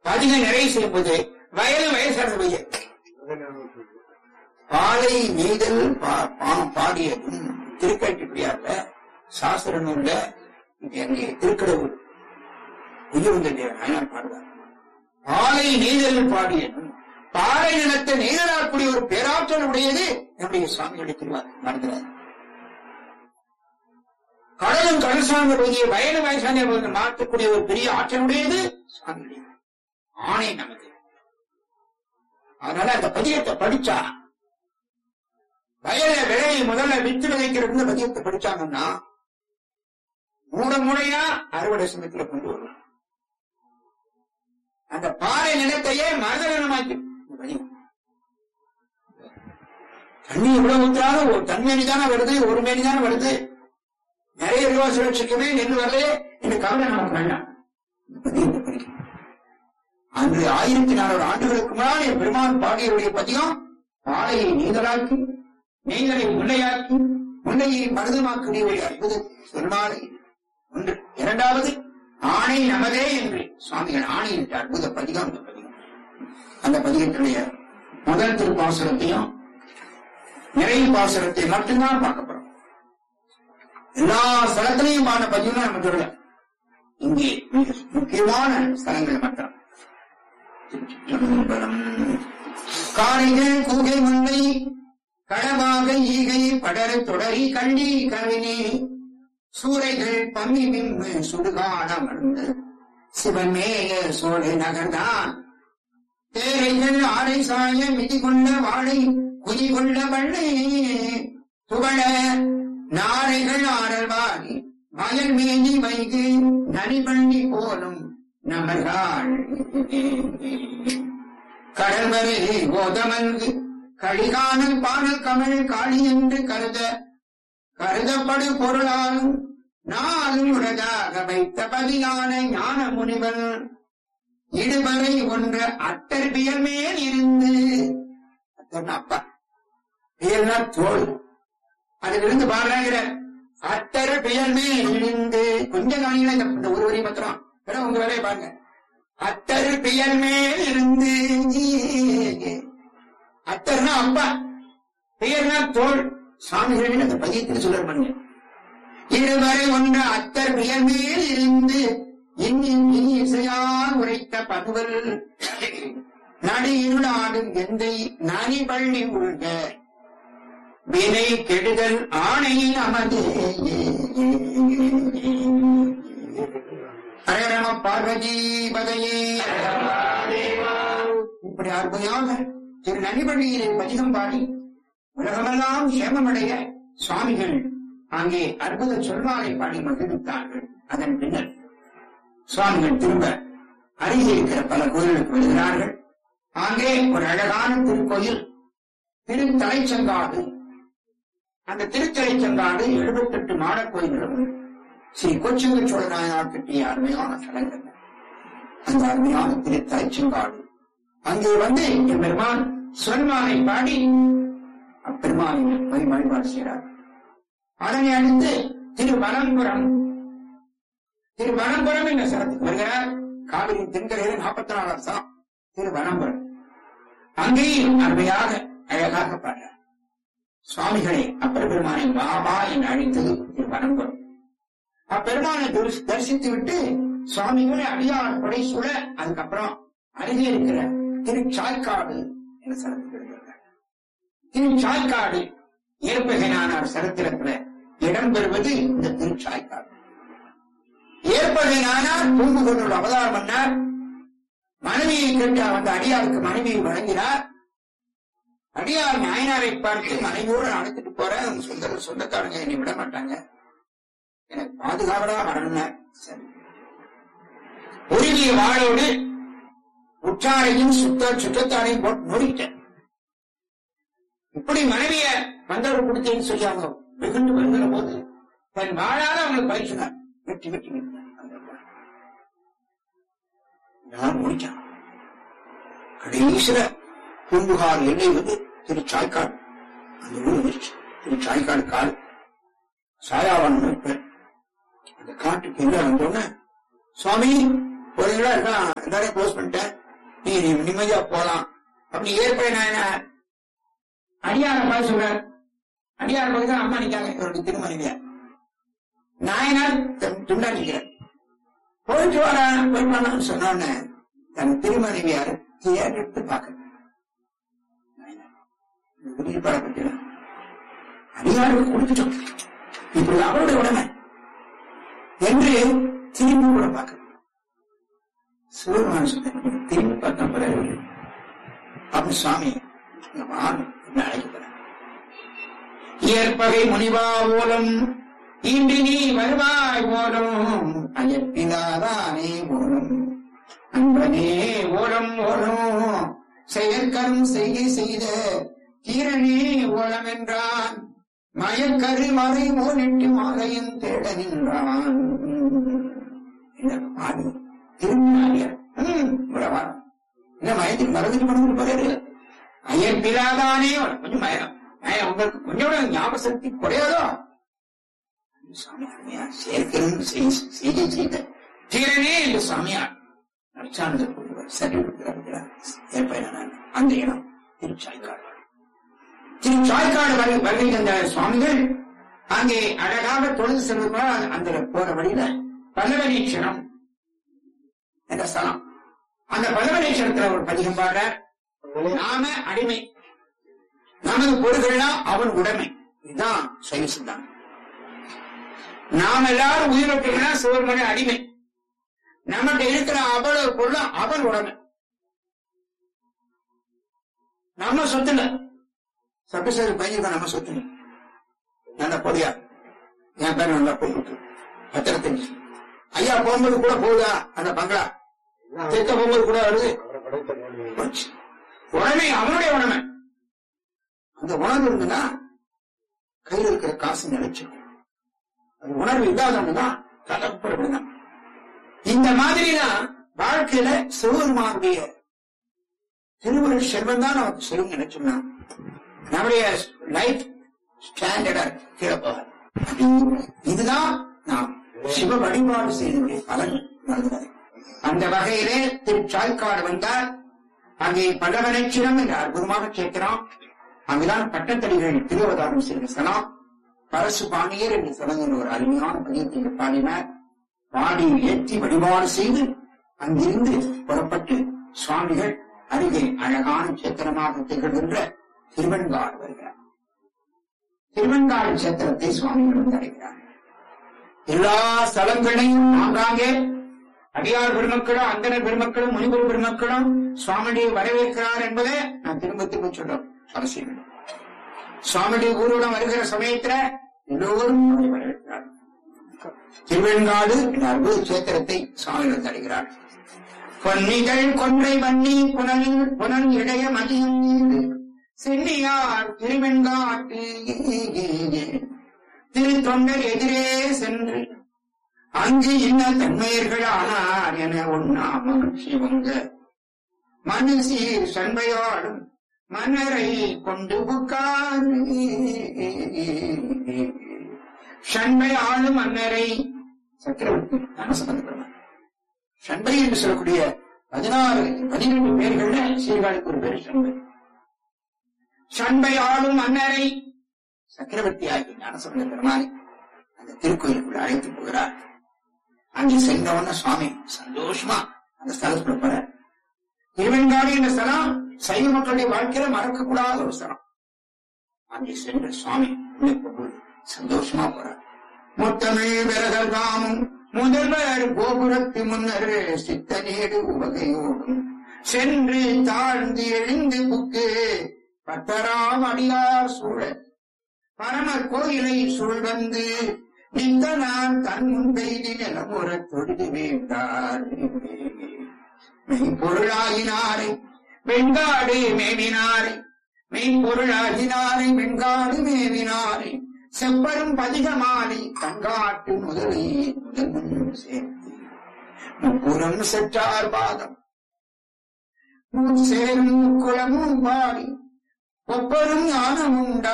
பதிகம் நிறைவு செய்யும்போது வயது வயசான பையன் பாலை நெய்தல் பா- பா- பாடியதும் திருக்கட்டிப்பிடியார்ல சாஸ்திர நூல்ல இங்க அங்கே திருக்கடவுள் உயிர்ந்த நாயனார் பாடுவார் பாலை நெய்தல் பாடியதும் பாலை நிலத்தை நெய்தலாக்கூடிய ஒரு பேராற்றல் உடையது நம்முடைய சுவாமிகளுடைய திருவார் மறந்துடாது கடலும் கடல் சார்ந்த பகுதியை வயது வயசான பகுதியை மாற்றக்கூடிய ஒரு பெரிய ஆற்றல் உடையது சுவாமிகளுடைய ஆணை நமக்கு அதனால அந்த பதியத்தை படிச்சா வயல விளையை முதல்ல வித்து விதைக்கிறது பதியத்தை படிச்சாங்கன்னா மூட மூடையா அறுவடை சமயத்துல கொண்டு வரும் அந்த பாறை நிலத்தையே மரதனமாக்கி தண்ணி இவ்வளவு ஊற்றாத ஒரு தன்மேனி தானே வருது ஒரு மேனி தானே வருது நிறைய ரூபா சுரட்சிக்குமே நெல் வரலையே இந்த கவலை நமக்கு வேண்டாம் இந்த பதியத்தை படிக்கணும் அன்று ஆயிரத்தி நானூறு ஆண்டுகளுக்கு முன்னால் என் பெருமான் பாடியருடைய பதியம் பாலையை நீங்களாக்கி நீங்களை முல்லையாக்கி முல்லையை மருதமாக்குடைய அற்புத சொன்னாலை ஒன்று இரண்டாவது ஆணை நமதே என்று சுவாமிகள் ஆணை என்ற அற்புத பதிகம் அந்த பதிகம் அந்த பதிகத்துடைய முதல் திருப்பாசுரத்தையும் நிறைவு பாசுரத்தை மட்டும்தான் பார்க்க போறோம் எல்லா ஸ்தலத்திலையும் பாட பதியம் நம்ம சொல்லல இங்கே மிக முக்கியமான ஸ்தலங்கள் மட்டும் திருச்சிற்றம்பலம். காரைகள் கூகை முல்லை களவாக ஈகை படர தொடரி கள்ளி கவினி சூறைகள் பம்மி மிம்மு சுடுகாட மருந்து சிவமேய சோழ நகர்தான் தேரைகள் ஆரை சாய மிதி கொண்ட வாழை குதி கொண்ட வள்ளை துவள நாரைகள் ஆரல்வாரி மயல் மேனி வைகு நரிபள்ளி போலும் நமர்கள் கடல்வரை கோதமல்கு கழிகானல் பானல் கமழ் காளி என்று கருத கருதப்படு பொருளாலும் நாளும் உலகாக வைத்த பதிலான ஞான முனிவன் இடுவரை ஒன்ற அட்டர் பியல் மேல் இருந்து அத்தன் அப்பா பியல்னா தோல் அதிலிருந்து பாடுறாங்கிற அட்டர் பியல் மேல் இருந்து கொஞ்சம் காணிகளா இந்த இந்த ஒரு வரி மாத்திரம் வேற உங்க வேலையை பாருங்க அட்டர் பியல் மேல் இருந்து அத்தர்னா அப்பா பெயர்னா தோல் சாமிகளின் அந்த பதியத்தில் சொல்ல பாருங்க இருவரை ஒன்று அத்தர் பெயர் மேல் இருந்து இன்னும் இசையால் உரைத்த பதுவல் நடு இருளாடும் எந்தை நனி பள்ளி உள்க வினை கெடுதல் ஆணை நமது ஹரேரம பார்வதி பதையே இப்படி அற்புதமாக திரு நனிபள்ளியிலே பதிகம் பாடி உலகமெல்லாம் சேமமடைய சுவாமிகள் அங்கே அற்புத சொல்வாரை பாடி மகிழ்வித்தார்கள் அதன் பின்னர் சுவாமிகள் திரும்ப அருகே இருக்கிற பல கோயிலுக்கு வருகிறார்கள் அங்கே ஒரு அழகான திருக்கோயில் திருத்தலைச்சங்காடு அந்த திருத்தலைச்சங்காடு எழுபத்தெட்டு மாடக் கோயில்களும் ஸ்ரீ கொச்சுங்க சோழ நாயனார் கட்டிய அருமையான தலங்கள் அந்த அருமையான திருத்தலைச்சங்காடு அங்கே வந்து என் பெருமான் சிவருமானை பாடி அப்பெருமானை போய் வழிபாடு செய்கிறார் அதனை அடுத்து திருவனம்புரம் திருவனம்புரம் என்ற ஸ்தலத்துக்கு வருகிறார் காவிரி தென்கரையில் நாற்பத்தி நாலு வருஷம் திருவனம்புரம் அங்கேயும் அருமையாக அழகாக பாடுறார் சுவாமிகளை அப்பர் பெருமானை வா வா என்று அழைத்தது திருவனம்புரம் அப்பெருமானை தரிசி- தரிசித்து விட்டு சுவாமிகளை அடியார் கொடை சுட அதுக்கப்புறம் அருகே இருக்கிற திருச்சாய்க்காடு என்ற ஸ்தலத்துக்கு வருகிறார் திருச்சாய்க்காடு ஏற்பகைனானார் சரித்திரத்துல இடம்பெறுவது இந்த திருச்சாய்க்காடு ஏற்பகைனானார் பூம்புகனோட அவதாரம் பண்ணார் மனைவியை கேட்டு அந்த அடியாருக்கு மனைவியை வழங்கினார் அடியார் நாயனாரை பார்த்து மனைவியோடு அழைத்துட்டு போறேன் உங்க சொந்த சொந்தக்காரங்க என்னை விட மாட்டாங்க எனக்கு பாதுகாவலா வரணும் சரி உருகிய வாழோடு உற்றாரையும் சுத்த சுற்றத்தாரையும் போட்டு நொடிட்டேன் இப்படி மனைவிய வந்தவர் கொடுத்தேன்னு சொல்லி அவங்க வெகுண்டு வருகிற போது தன் வாழாத அவங்களுக்கு பயிற்சினார் வெட்டி வெட்டி வெட்டினார். நான் முடிச்சான் கடைசியில பூம்புகார் எல்லை வந்து திரு சாய்க்காடு அந்த ஊர் வந்துருச்சு திரு சாய்க்காடு காடு சாயாவன் இருப்பார் அந்த காட்டுக்கு எல்லாம் வந்தோடனே சுவாமி போறீங்களா எல்லாம் எல்லாரையும் க்ளோஸ் பண்ணிட்டேன் நீங்க நீ நிம்மதியா போலாம் அப்படி ஏற்பேன் நான் என்ன அடியார பார்த்து சொல்றார் அடியார பக்கத்துல தான் அம்மா நிக்காங்க இவருடைய திருமணிவியா நாயனார் து- துண்டா நிக்கிறார் போயிட்டு வரேன் போய் பண்ணான்னு சொன்னோன்னு தன் திருமணிவியார் தேர்ந்தெடுத்து பார்க்க படப்பட்டு அடியாருக்கு கொடுத்துட்டோம் இப்படி அவருடைய உடமை என்று திரும்பி கூட பார்க்க சிவபெருமான் சொன்னார், திரும்பி பார்த்தா பிறகு அப்படி சுவாமி இங்க வாங்க என்று அழைக்கப்படுறார் இயற்பகை முனிவா ஓலம் இன்றி நீ வருவாய் ஓலம் அயற்பினாதானே ஓலம் அன்பனே ஓலம் ஓலம் செயற்கரும் செய்கை செய்த கீரனே ஓலம் என்றான் மயக்கரு மறை ஓனிட்டு மாலையும் தேட நின்றான் இதற்கு பாடி திரும்பினாரியார் ம் இவ்வளவு வாரம் என்ன மயத்துக்கு மறந்துட்டு மறந்துட்டு போறாரு ஐயன் பிலாதானே கொஞ்சம் மயம் மயம் உங்களுக்கு கொஞ்சம் கூட ஞாபக சக்தி குறையாதோ சாமி அருமையா சேர்க்கிறது செய்கை செய்த தீரனே என்று சாமியார் நற்சான்றிதழ் கொடுக்கிறார் சரி கொடுக்கிறார் ஏற்பேன் அந்த இடம் திருச்சாய்க்காடு திருச்சாய்க்காடு வரை வருகை தந்த சுவாமிகள் அங்கே அழகாக தொழுது செல்வதால் அந்த போற வழியில பல்லவனீஸ்வரம் என்ற ஸ்தலம் அந்த பல்லவனீஸ்வரத்துல ஒரு பதிகம் பாடுற நாம அடிமை நமது பொருள்கள்லாம் அவன் உடைமை இதுதான் சைவ சித்தாந்தம் நாம் எல்லாரும் உயிரோட்டம்னா சிவருமணி அடிமை நம்மகிட்ட இருக்கிற அவ்வளவு பொருளும் அவன் உடைமை நம்ம சொத்துல சட்டசேரி பையன் நம்ம சொத்து நல்ல பொடியா என் பேர் நல்லா போட்டு பத்திரத்தஞ்சு ஐயா போகும்போது கூட போகுதா அந்த பங்களா தெற்க போகும்போது கூட வருது போச்சு. உடனே அவனுடைய உடமை அந்த உணர்வு இருந்ததுன்னா கையில் இருக்கிற காசு நினைச்சிடும் அது உணர்வு இல்லாதவங்க கலப்படலாம் இந்த மாதிரிதான் வாழ்க்கையில சிவபெருமானுடைய திருவருள் செல்வம் தான் நமக்கு செல்வம் நினைச்சோம்னா நம்முடைய லைஃப் ஸ்டாண்டர்டா கீழே போகாது இதுதான் நாம் சிவ வழிபாடு செய்ததுடைய பலன் வருகிறது அந்த வகையிலே திரு சாய்க்காடு வந்தார் அங்கே பல்லவனைச்சிரம் என்று அற்புதமாக கேட்கிறோம் அங்குதான் பட்டத்தடிகள் திருவதாரம் செய்த ஸ்தலம் பரசு பாண்டியர் என்று தொடங்குகிற ஒரு அருமையான பதியத்தை இங்கு பாடினார் பாடி ஏற்றி வழிபாடு செய்து அங்கிருந்து புறப்பட்டு சுவாமிகள் அருகே அழகான சேத்திரமாக திகழ்கின்ற திருவெண்காடு வருகிறார் திருவெண்காடு சேத்திரத்தை சுவாமிகள் வந்து அடைகிறார் எல்லா ஸ்தலங்களையும் ஆங்காங்கே அடியார் பெருமக்களும் அந்தனர் பெருமக்களும் முனிவர் பெருமக்களும் சுவாமியை வரவேற்கிறார் என்பதை நான் திரும்ப திரும்ப சொல்றோம் அவசியம் இல்லை. சுவாமியுடைய ஊர்வலம் வருகிற சமயத்துல எல்லோரும் அவரை வரவேற்கிறார் திருவெண்காடு என்ற அற்புத சேத்திரத்தை சுவாமிகள் தருகிறார் பொன்னிகள் கொன்றை வன்னி புனலில் புனல் இடைய மதியம் நீண்டு சென்னியார் திருவெண்காட்டு திருத்தொண்டர் எதிரே சென்று அங்கு இன்ன தன்மையர்கள் ஆனார் என உண்ணா மகிழ்ச்சி வங்க மனு சீர் சண்பையாடும் மன்னரை கொண்டு புக்கார் சண்பை ஆளும் மன்னரை சக்கரவர்த்தி ஞானசம்பந்தப்படுவார் சண்பை என்று சொல்லக்கூடிய பதினாறு பதினெட்டு பேர்கள்ல சீர்காழிக்கு ஒரு பேர் சண்பை சண்பை ஆளும் மன்னரை சக்கரவர்த்தி ஆகிய ஞானசம்பந்த பெருமானை அந்த திருக்கோயிலுக்குள்ள அழைத்து போகிறார் அங்கே சென்றவன சுவாமி சந்தோஷமா அந்த ஸ்தலத்துக்குள்ள போறார் திருவெண்காடு என்ற ஸ்தலம் சைவ மக்களுடைய வாழ்க்கையில மறக்கக்கூடாத ஒரு ஸ்தலம் அங்கே சென்ற சுவாமி உள்ளே போகும்போது சந்தோஷமா போறார் முத்தமிழ் விரதல் காமும் முதல்வர் கோபுரத்து முன்னர் சித்தநீடு உவகையோடும் சென்று தாழ்ந்து எழுந்து புக்கு பத்தராம் அடியார் சூழ பரமர் கோயிலை சூழ்வந்து நின்ற நான் தன் முன்பெய்தி நிலமுற தொழுது வேண்டார் மெய்ப்பொருளாகினாரை வெண்காடு மேவினாரை மெய்ப்பொருளாகினாரை வெண்காடு மேவினாரை செப்பரும் பதிகமாலை கண்காட்டு முதலை முதல் சேர்த்து முப்புறம் செற்றார் பாதம் சேரும் குளமும் பாடி ஒப்பரும் ஞானமும்